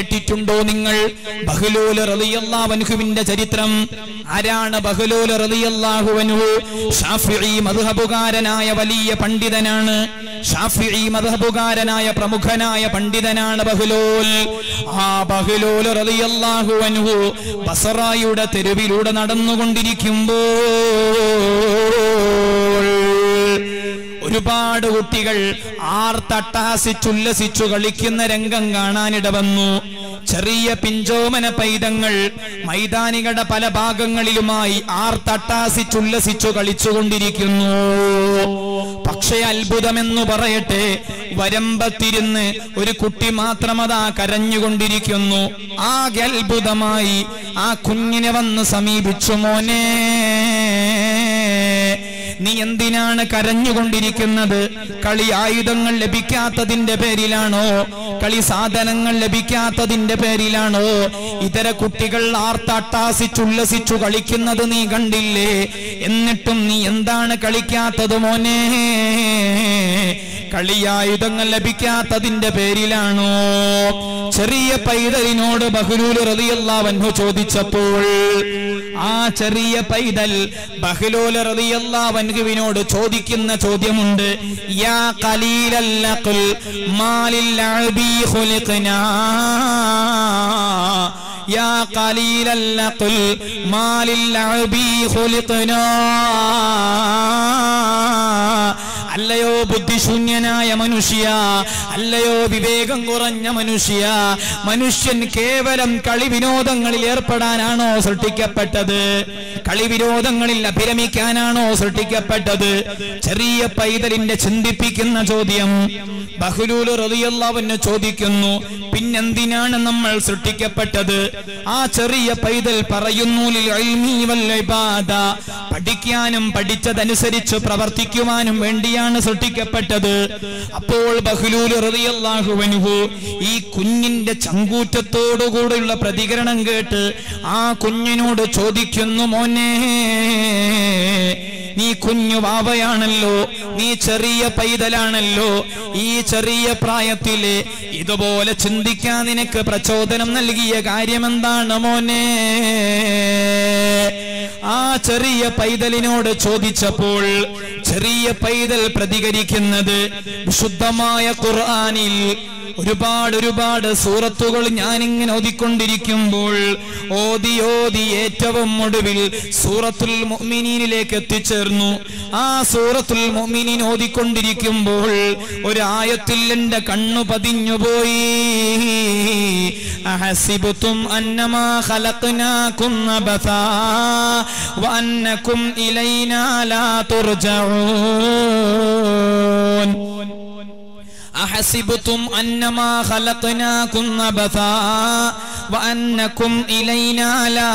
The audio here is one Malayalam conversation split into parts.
കേട്ടിട്ടുണ്ടോ നിങ്ങൾ ബഹ്ലൂൽ റളിയല്ലാഹുവിന്റെ ചരിത്രം ആരാണ് ബഹ്ലൂൽ റളിയല്ലാഹുവൻഹു ഷാഫിഈ മദ്ഹബുകാരനായ വലിയ പണ്ഡിതനാണ് ഷാഫിഈ മദ്ഹബുകാരനായ പ്രമുഖനായ പണ്ഡിതനാണ് ബഹ്ലൂൽ ആ ബഹ്ലൂൽ റളിയല്ലാഹുവൻഹു ബസറായുടെ തെരുവിലൂടെ നടന്നുകൊണ്ടിരിക്കുമ്പോൾ ഒരുപാട് കുട്ടികൾ ആർത്തട്ടഹസിച്ചുല്ലസിച്ചു കളിക്കുന്ന രംഗം കാണാനിട വന്നു ചെറിയ പിഞ്ചോമന പൈതങ്ങൾ മൈതാനികളുടെ പല ഭാഗങ്ങളിലുമായി ആർത്തട്ടഹസിച്ചുല്ലസിച്ചു കളിച്ചുകൊണ്ടിരിക്കുന്നു പക്ഷേ അത്ഭുതമെന്നു പറയട്ടെ വരമ്പത്തിരുന്ന് ഒരു കുട്ടി മാത്രം അതാ കരഞ്ഞുകൊണ്ടിരിക്കുന്നു ആകെ അത്ഭുതമായി ആ കുഞ്ഞിനെ വന്ന് സമീപിച്ചു മോനെ നീ എന്തിനാണ് കരഞ്ഞുകൊണ്ടിരിക്കുന്നത് കളി ആയുധങ്ങൾ ലഭിക്കാത്തതിന്റെ പേരിലാണോ കളി സാധനങ്ങൾ ലഭിക്കാത്തതിന്റെ പേരിലാണോ ഇതര കുട്ടികൾ ആർത്തട്ടാസിച്ചുല്ലസിച്ചു കളിക്കുന്നത് നീ കണ്ടില്ലേ എന്നിട്ടും നീ എന്താണ് കളിക്കാത്തത് മോനെ കളിയായുധങ്ങൾ ലഭിക്കാത്തതിന്റെ പേരിലാണോ ചെറിയ പൈതലിനോട് ബഹുലൂൽ റളിയല്ലാഹു ചോദിച്ചപ്പോൾ ആ ചെറിയ പൈതൽ ബഹ്ലൂൽ റളിയല്ലാഹുവിനോട് ചോദിക്കുന്ന ചോദ്യമുണ്ട് യാ ഖലീലൽ അഖൽ മാലിൽ അബി ഖുലിഖനാ യാ ഖലീലൽ അഖൽ മാലിൽ അബി ഖുലിഖനാ അല്ലയോ ബുദ്ധിശൂന്യനായ മനുഷ്യ അല്ലയോ വിവേകം കുറഞ്ഞ മനുഷ്യ മനുഷ്യൻ കേവലം കളി വിനോദങ്ങളിൽ ഏർപ്പെടാനാണോ സൃഷ്ടിക്കപ്പെട്ടത് കളി വിനോദങ്ങളിൽ അഭിരമിക്കാനാണോ സൃഷ്ടിക്കപ്പെട്ടത് ചെറിയ പൈതലിന്റെ ചിന്തിപ്പിക്കുന്ന ചോദ്യം ബഹുലൂല് റളിയല്ലാഹുവിനെ ചോദിക്കുന്നു പിന്നെന്തിനാണ് നമ്മൾ സൃഷ്ടിക്കപ്പെട്ടത് ആ ചെറിയ പൈതൽ പറയുന്നു ലിൽ ഇൽമി വൽ ഇബാദ പഠിക്കാനും പഠിച്ചതനുസരിച്ച് പ്രവർത്തിക്കുവാനും വേണ്ടിയാണ് സൃഷ്ടിക്കപ്പെട്ടത് അപ്പോൾ ബഹ്ലൂൽ റളിയല്ലാഹു അൻഹു ഈ കുഞ്ഞിന്റെ ചങ്കൂറ്റത്തോടുകൂടെയുള്ള പ്രതികരണം കേട്ട് ആ കുഞ്ഞിനോട് ചോദിക്കുന്നു മോനെ നീ കുഞ്ഞു വാവയാണല്ലോ നീ ചെറിയ പൈതലാണല്ലോ ഈ ചെറിയ പ്രായത്തില് ഇതുപോലെ ചിന്തിക്കാൻ നിനക്ക് പ്രചോദനം നൽകിയ കാര്യമെന്താണ് മോനെ ആ ചെറിയ പൈതലിനോട് ചോദിച്ചപ്പോൾ ചെറിയ പൈതൽ പ്രതികരിക്കുന്നത് വിശുദ്ധമായ ഖുർആനിൽ ഒരുപാട് ഒരുപാട് സൂറത്തുകൾ ഞാനിങ്ങനെ ഓതിക്കൊണ്ടിരിക്കുമ്പോൾ ഓതി ഓതി ഏറ്റവും ഒടുവിൽ സൂറത്തുൽ മുഅ്മിനീനിലേക്ക് എത്തിച്ചേർന്നു ആ സൂറത്തുൽ മുഅ്മിനീൻ ഓതിക്കൊണ്ടിരിക്കുമ്പോൾ ഒരു ആയത്തിൽ എന്റെ കണ്ണു പതിഞ്ഞുപോയി അഹസിബുത്തും അന്നമാ ഖലഖ്നാകും അബസാ വഅന്നകും ഇലൈനാ ലാ തുർജഊൻ أحسبتم أنما خلقناكم عبثا وأنكم إلينا لا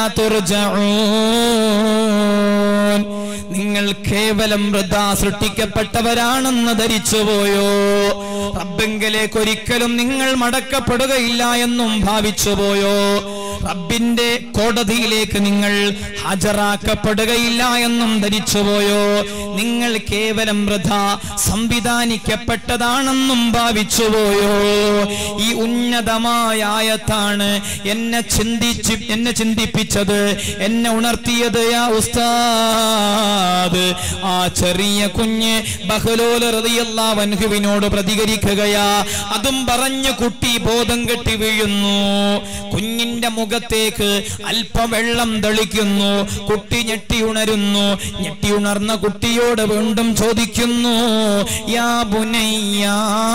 ترجعون നിങ്ങൾ കേവലം വൃദ്ധ സൃഷ്ടിക്കപ്പെട്ടവരാണെന്ന് ധരിച്ചുപോയോ റബ്ബെങ്കിലേക്ക് ഒരിക്കലും നിങ്ങൾ മടക്കപ്പെടുകയില്ല എന്നും ഭാവിച്ചുപോയോ റബ്ബിന്റെ കോടതിയിലേക്ക് നിങ്ങൾ ഹാജരാക്കപ്പെടുകയില്ല എന്നും ധരിച്ചുപോയോ നിങ്ങൾ കേവലം വൃഥ സംവിധാനിക്കപ്പെട്ടതാണെന്നും ഭാവിച്ചുപോയോ ഈ ഉന്നതമായ ആയത്താണ് എന്നെ ചിന്തിച്ച് എന്നെ ചിന്തിപ്പിച്ചത് എന്നെ ഉണർത്തിയത് യാ ഉസ്താദ് ആ ചെറിയ കുഞ്ഞ് ബഹലോല റളിയല്ലാഹുവിനോട് പ്രതികരിക്കുകയാ അതും പറഞ്ഞു കുട്ടി ബോധം കെട്ടി വീഴുന്നു കുഞ്ഞിന്റെ മുഖത്തേക്ക് അല്പം വെള്ളം തെളിക്കുന്നു കുട്ടി ഞെട്ടി ഉണരുന്നു ഞെട്ടി ഉണർന്ന കുട്ടിയോട് വീണ്ടും ചോദിക്കുന്നു യാ ബുനയ്യ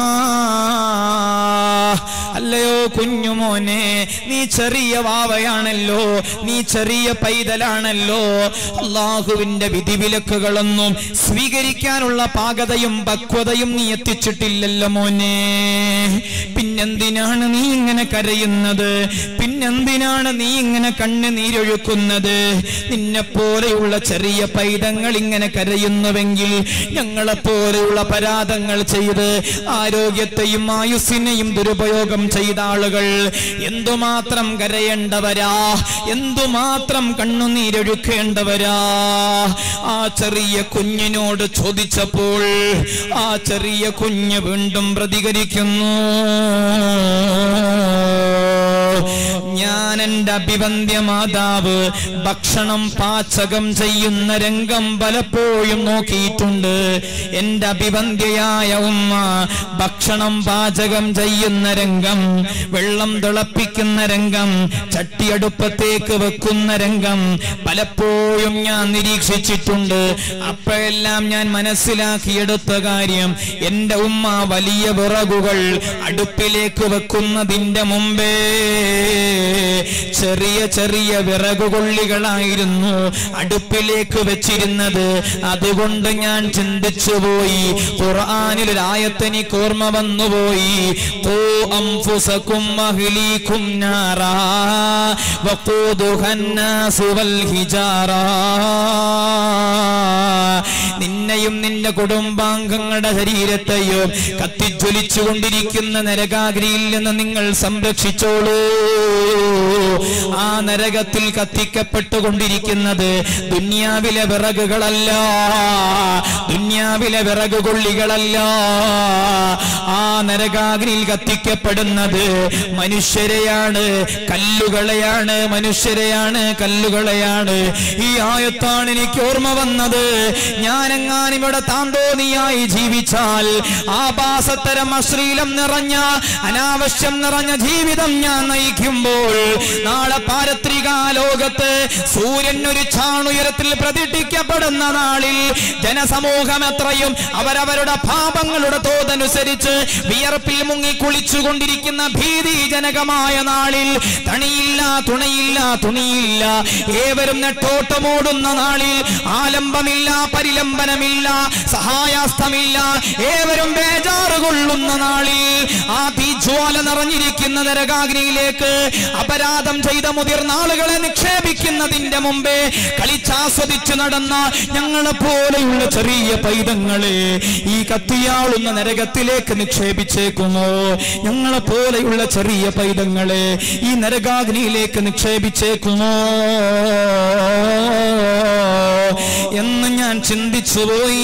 അല്ലയോ കുഞ്ഞുമോനെ നീ ചെറിയ വാവയാണല്ലോ നീ ചെറിയ പൈതലാണല്ലോ അള്ളാഹുവിന്റെ വിധിവിലക്കുകളൊന്നും സ്വീകരിക്കാനുള്ള പാകതയും പക്വതയും നീ എത്തിച്ചിട്ടില്ലല്ലോ മോനെ പിന്നെന്തിനാണ് നീ ഇങ്ങനെ കരയുന്നത് പിന്നെന്തിനാണ് നീ ഇങ്ങനെ കണ്ണ് നീരൊഴുക്കുന്നത് നിന്നെ പോലെയുള്ള ചെറിയ പൈതങ്ങൾ ഇങ്ങനെ കരയുന്നുവെങ്കിൽ ഞങ്ങളെ പോലെയുള്ള പരാധങ്ങൾ ചെയ്ത് ആരോഗ്യത്തെയും ആയുസ്സിനെയും ദുരുപയോഗം ചെയ്ത ആളുകൾ എന്തുമാത്രം കരയേണ്ടവരാ എന്തുമാത്രം കണ്ണുനീരൊഴുക്കേണ്ടവരാ ആ ചെറിയ കുഞ്ഞിനോട് ചോദിച്ചപ്പോൾ ആ ചെറിയ കുഞ്ഞ് വീണ്ടും പ്രതികരിക്കുന്നു ഞാൻ എന്റെ അഭിവന്ദ്യ മാതാവ് ഭക്ഷണം പാചകം ചെയ്യുന്ന രംഗം പലപ്പോഴും നോക്കിയിട്ടുണ്ട് എന്റെ അഭിവന്ദ്യയായ ഉമ്മ ഭക്ഷണം പാചകം ചെയ്യുന്ന രംഗം വെള്ളം തിളപ്പിക്കുന്ന രംഗം ചട്ടിയടുപ്പത്തേക്ക് വെക്കുന്ന രംഗം പലപ്പോഴും ഞാൻ നിരീക്ഷിച്ചിട്ടുണ്ട് അപ്പോഴെല്ലാം ഞാൻ മനസ്സിലാക്കിയെടുത്ത കാര്യം എന്റെ ഉമ്മ വലിയ വിറകുകൾ അടുപ്പിലേക്ക് വെക്കുന്നതിന്റെ മുമ്പേ ചെറിയ ചെറിയ വിറകുകൊള്ളികളായിരുന്നു അടുപ്പിലേക്ക് വെച്ചിരുന്നത് അതുകൊണ്ട് ഞാൻ ചിന്തിച്ചുപോയി ഖുർആനിൽ ഒരു ആയത്തെനിക്ക് ഓർമ്മ വന്നുപോയി ഖൂ അൻഫുസകും അഹ്ലീകും നാറാ വഖൂദുഹൻ നാസു വൽ ഹിജാറാ നിന്നെയും നിന്റെ കുടുംബാംഗങ്ങളുടെ ശരീരത്തെയും കത്തിജ്വലിച്ചുകൊണ്ടിരിക്കുന്ന നരകാഗ്നിയിൽ നിന്ന് നിങ്ങൾ സംരക്ഷിച്ചോളൂ ആ നരകത്തിൽ കത്തിക്കപ്പെട്ടുകൊണ്ടിരിക്കുന്നത് ദുന്യാവിലെ വിറകുകളല്ല ദുന്യാവിലെ വിറകുകൊള്ളികളല്ല ആ നരകാഗ്നിയിൽ കത്തിക്കപ്പെടുന്നത് മനുഷ്യരെയാണ് കല്ലുകളെയാണ് മനുഷ്യരെയാണ് കല്ലുകളെയാണ് ഈ ആയത്താണ് എനിക്ക് ഓർമ്മ വന്നത് ഞാനെങ്ങാനും ഇവിടെ താന്തോന്നിയായി ജീവിച്ചാൽ ആഭാസത്തരം അശ്ലീലം നിറഞ്ഞ അനാവശ്യം നിറഞ്ഞ ജീവിതം ഞാൻ നയിക്കുമ്പോൾ നാളെ പാരത്രിക ലോകത്ത് സൂര്യൻ ഒരു ചാണുയരത്തിൽ പ്രതിഷ്ഠിക്കപ്പെടുന്ന നാളിൽ ജനസമൂഹം എത്രയും അവരവരുടെ പാപങ്ങളുടെ തോതനുസരിച്ച് വിയർപ്പിൽ മുങ്ങി കുളിച്ചുകൊണ്ടിരിക്കുന്ന ഭീതിജനകമായ നാളിൽ തണിയില്ല തുണയില്ല തുണിയില്ല ഏവരും നെട്ടോട്ടമോടുന്ന നാളിൽ ആലംബമില്ല പരിലംബനമില്ല സഹായാസ്തമില്ല ഏവരും ബേജാറ് കൊള്ളുന്ന നാളിൽ ആ തീജ്വാല നിറഞ്ഞിരിക്കുന്ന നരകാഗ്നിയിലേക്ക് അപരാധം ചെയ്ത മുതിർന്ന ആളുകളെ നിക്ഷേപിക്കുന്നതിന്റെ മുമ്പേ കളിച്ചാസ്വദിച്ചു നടന്ന ഞങ്ങളെ പോലെയുള്ള ചെറിയ പൈതങ്ങളെ ഈ കത്തിയാളുന്ന നരകത്തിലേക്ക് നിക്ഷേപിച്ചേക്കുമോ ഞങ്ങളെ പോലെയുള്ള ചെറിയ പൈതങ്ങളെ ഈ നരകാഗ്നിയിലേക്ക് നിക്ഷേപിച്ചേക്കുമോ എന്ന് ഞാൻ ചിന്തിച്ചുപോയി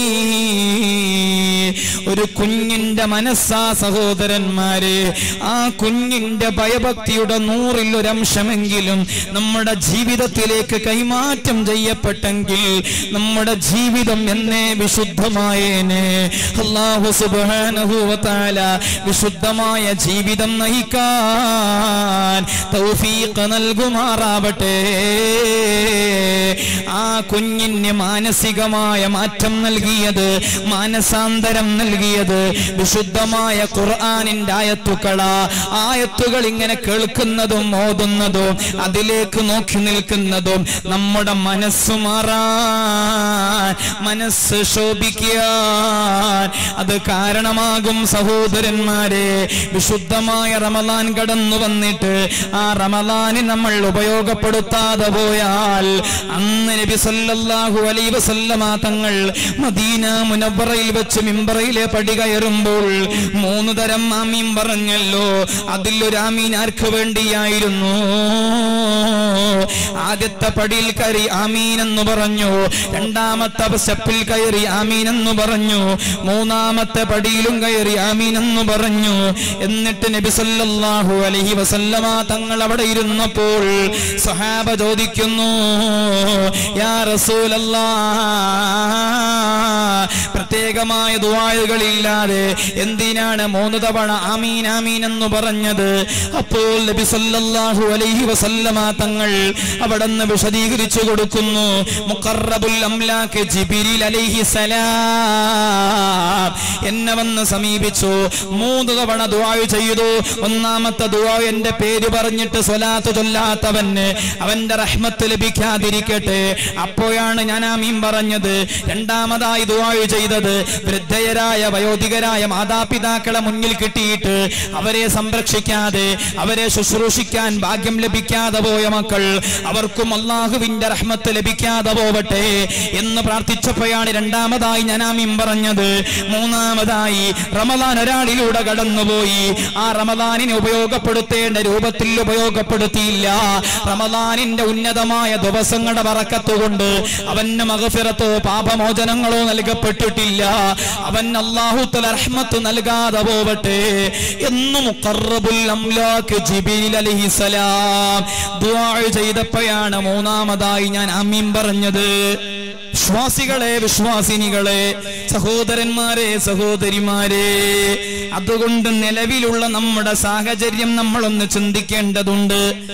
ഒരു കുഞ്ഞിന്റെ മനസ്സാ സഹോദരന്മാരെ ആ കുഞ്ഞിന്റെ ഭയഭക്തിയുടെ നൂറിൽ ഒരംശമെങ്കിലും നമ്മുടെ ജീവിതത്തിലേക്ക് കൈമാറ്റം ചെയ്യപ്പെട്ടെങ്കിൽ നമ്മുടെ ജീവിതം എന്നെ വിശുദ്ധമായേനെ അള്ളാഹു സുബ്ഹാനഹു വ തആല വിശുദ്ധമായ ജീവിതം നയിക്കാൻ തൗഫീഖ് നൽകുമാറാവട്ടെ ആ കുഞ്ഞിന് മാനസികമായ മാറ്റം നൽകിയത് മാനസാന്തരം നൽകിയത് വിശുദ്ധമായ ഖുർആാനിന്റെ ആയത്തുക്കളാ ആയത്തുകൾ ഇങ്ങനെ കേൾക്കുന്നതും ഓതുന്നതും അതിലേക്ക് നോക്കി നിൽക്കുന്നതും നമ്മുടെ മനസ്സ് മാറാൻ മനസ്സ് ശോഭിക്കാൻ അത് കാരണമാകും സഹോദരന്മാരെ വിശുദ്ധമായ റമദാൻ കടന്നു വന്നിട്ട് ആ റമദാന് നമ്മൾ ഉപയോഗപ്പെടുത്താതെ പോയാൽ അന്ന് നബി സല്ലല്ലാഹു അലൈഹി വസല്ലമ തങ്ങൾ മദീന മുനവറയിൽ വെച്ച് മിമ്പറയിലെ പടി കയറുമ്പോൾ മൂന്ന് തരം ആമീൻ പറഞ്ഞല്ലോ അതിലൊരു ആമീൻ ആർക്ക് വേണ്ടിയായിരുന്നു ആദ്യത്തെ പടിയിൽ കയറി ആമീൻ എന്ന് പറഞ്ഞു രണ്ടാമത്തെ സ്റ്റെപ്പിൽ കയറി ആമീൻ എന്ന് പറഞ്ഞു മൂന്നാമത്തെ പടിയിലും കയറി ആമീൻ എന്ന് പറഞ്ഞു എന്നിട്ട് നബി സല്ലല്ലാഹു അലൈഹി വസല്ലമ തങ്ങൾ അവിടെ ഇരുന്നപ്പോൾ സഹാബ ചോദിക്കുന്നു യാ റസൂലല്ലാ പ്രത്യേകമായ ദുആകളില്ലാതെ എന്തിനാണ് മൂന്ന് തവണ ആമീൻ ആമീൻ എന്ന് പറഞ്ഞത് അപ്പോൾ നബി സല്ലല്ലാഹു അലൈഹി വസല്ലമ തങ്ങൾ അവിടെ നിന്ന് വിശദീകരിച്ചു കൊടുക്കുന്നു മുഖറബുൽ അംലാക്ക് ജിബിരിൽ അലൈഹി സലാം എന്നെ വന്ന് സമീപിച്ചു മൂന്ന് തവണ ദുആ ചെയ്തു ഒന്നാമത്തെ ദുആ എന്റെ പേര് പറഞ്ഞിട്ട് സ്വലാത്ത് ചൊല്ലാത്തവന് അവന്റെ റഹ്മത്ത് ലഭിക്കാതിരിക്കട്ടെ അപ്പോഴാണ് ഞാൻ ആമീൻ പറഞ്ഞത് രണ്ടാമതായി ദുആ ചെയ്തത് വൃദ്ധയരായ വയോധികരായ മാതാപിതാക്കളെ മുന്നിൽ കിട്ടിയിട്ട് അവരെ സംരക്ഷിക്കാതെ അവരെ ശുശ്രൂഷിക്കാൻ ഭാഗ്യം ലഭിക്കാതെ പോയ മക്കൾ അവർക്കും അള്ളാഹുവിന്റെ റഹ്മത്ത് ലഭിക്കാതെ പോവട്ടെ എന്ന് പ്രാർത്ഥിച്ചപ്പോഴാണ് രണ്ടാമതായി ഞാൻ ആമീൻ പറഞ്ഞത് മൂന്നാമതായി റമദാൻ ഒരാളിലൂടെ കടന്നുപോയി ആ റമദാനിനെ ഉപയോഗപ്പെടുത്തേണ്ട രൂപത്തിൽ ജീവിതത്തിൽ ഉപയോഗപ്പെടുത്തിയില്ല റമദാനിന്റെ ഉന്നതമായ ദിവസങ്ങളുടെ പറക്കത്തുകൊണ്ട് അവന് മകഫിറത്തോ പാപമോചനങ്ങളോ നൽകപ്പെട്ടിട്ടില്ല അവൻ അള്ളാഹുത്തല റഹ്മത്ത് നൽകാതെ പോവട്ടെ എന്ന് മുഖറബുൽ അംലാക്ക് ജിബീൽ അലൈഹിസലാം ദുആ ചെയ്തപ്പോഴാണ് മൂന്നാമതായി ഞാൻ അമീൻ പറഞ്ഞത് വിശ്വാസികളെ വിശ്വാസിനികളെ സഹോദരന്മാരെ സഹോദരിമാരെ അതുകൊണ്ട് നിലവിലുള്ള നമ്മുടെ സാഹചര്യം നമ്മളൊന്ന് ചിന്തിക്കേണ്ടതുണ്ട്